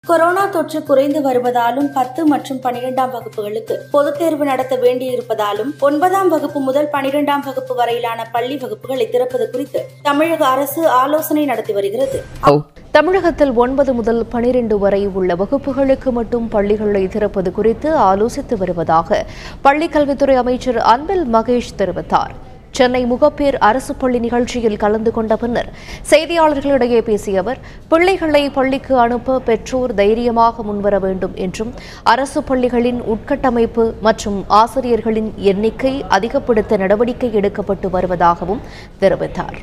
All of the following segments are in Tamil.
கொரோனா தொற்று குறைந்து வருவதாலும் பத்து மற்றும் பனிரெண்டாம் வகுப்புகளுக்கு பொதுத் தேர்வு நடத்த வேண்டியிருப்பதாலும் ஒன்பதாம் வகுப்பு முதல் பனிரெண்டாம் வகுப்பு வரையிலான பள்ளி வகுப்புகளை திறப்பது குறித்து தமிழக அரசு ஆலோசனை நடத்தி வருகிறது தமிழகத்தில் ஒன்பது முதல் பனிரெண்டு வரை உள்ள வகுப்புகளுக்கு மட்டும் பள்ளிகளை திறப்பது குறித்து ஆலோசித்து வருவதாக பள்ளிக்கல்வித்துறை அமைச்சர் அன்பில் மகேஷ் தெரிவித்தார் சென்னை முகப்பேர் அரசு பள்ளி நிகழ்ச்சியில் கலந்து கொண்ட பின்னர் செய்தியாளர்களிடையே பேசிய அவர் பிள்ளைகளை பள்ளிக்கு அனுப்ப பெற்றோர் தைரியமாக முன்வர வேண்டும் என்றும் அரசு பள்ளிகளின் உட்கட்டமைப்பு மற்றும் ஆசிரியர்களின் எண்ணிக்கை அதிகப்படுத்த நடவடிக்கை எடுக்கப்பட்டு வருவதாகவும் தெரிவித்தார்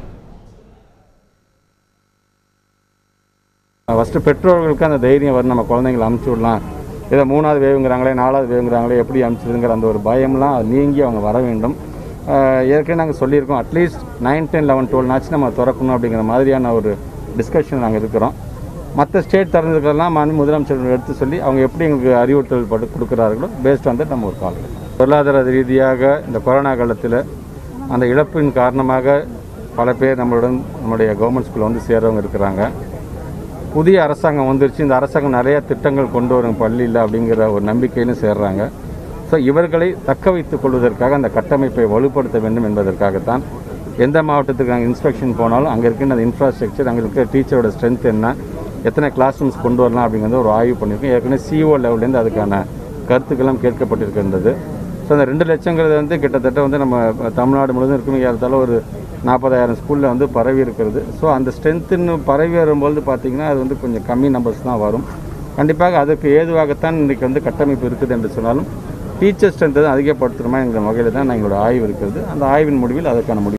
ஃபஸ்ட்டு பெற்றோர்களுக்கு அந்த தைரியம் வரும் நம்ம குழந்தைங்களை அமுச்சு விடலாம் ஏதோ மூணாவது வேவுங்கிறாங்களே நாலாவது வேவுங்கிறாங்களே எப்படி அமுச்சுதுங்கிற அந்த ஒரு பயம்லாம் அது நீங்கி அவங்க வர வேண்டும் ஆஹ் ஏற்கனவே நாங்கள் சொல்லியிருக்கோம் அட்லீஸ்ட் நைன் டென் லெவன் டுவெல்னாச்சும் நம்ம திறக்கணும் அப்படிங்கிற மாதிரியான ஒரு டிஸ்கஷன் நாங்கள் இருக்கிறோம் மற்ற ஸ்டேட் திறந்துருக்கிறதெல்லாம் மாண்பு முதலமைச்சர் எடுத்து சொல்லி அவங்க எப்படி எங்களுக்கு அறிவுறுத்தல் பட்டு கொடுக்குறார்களோ பேஸ்ட் வந்து நம்ம ஒரு கால் பொருளாதார ரீதியாக இந்த கொரோனா காலத்தில் அந்த இழப்பின் காரணமாக பல பேர் நம்மளுடன் நம்முடைய கவர்மெண்ட் ஸ்கூலில் வந்து சேர்றவங்க இருக்கிறாங்க புதிய அரசாங்கம் வந்துருச்சு இந்த அரசாங்கம் நிறைய திட்டங்கள் கொண்டு வரும் பள்ளியில் அப்படிங்கிற ஒரு நம்பிக்கையிலும் சேர்றாங்க ஸோ இவர்களை தக்க வைத்துக் கொள்வதற்காக அந்த கட்டமைப்பை வலுப்படுத்த வேண்டும் என்பதற்காகத்தான் எந்த மாவட்டத்துக்கு நாங்கள் இன்ஸ்பெக்ஷன் போனாலும் அங்கே இருக்கின்ற அந்த இன்ஃப்ராஸ்ட்ரக்சர் அங்கே இருக்கிற டீச்சரோட ஸ்ட்ரென்த் என்ன எத்தனை கிளாஸ் ரூம்ஸ் கொண்டு வரலாம் அப்படிங்கிறத ஒரு ஆய்வு பண்ணியிருக்கோம் ஏற்கனவே சிஓ லெவல்லேருந்து அதுக்கான கருத்துக்கெல்லாம் கேட்கப்பட்டிருக்கின்றது ஸோ அந்த ரெண்டு லட்சங்கிறது வந்து கிட்டத்தட்ட வந்து நம்ம தமிழ்நாடு முழுவதும் இருக்கும் ஏறத்தாழ ஒரு நாற்பதாயிரம் ஸ்கூலில் வந்து பரவி இருக்கிறது ஸோ அந்த ஸ்ட்ரென்த்துன்னு பரவி வரும்போது பார்த்திங்கன்னா அது வந்து கொஞ்சம் கம்மி நம்பர்ஸ் தான் வரும் கண்டிப்பாக அதற்கு ஏதுவாகத்தான் இன்றைக்கி வந்து கட்டமைப்பு இருக்குது என்று சொன்னாலும் டீச்சர் ஸ்ட்ரென்த்தை அதிகப்படுத்தணுமா என்கிற வகையில் தான் எங்களோட ஆய்வு இருக்கிறது அந்த ஆய்வின் முடிவில் அதற்கான முடிவு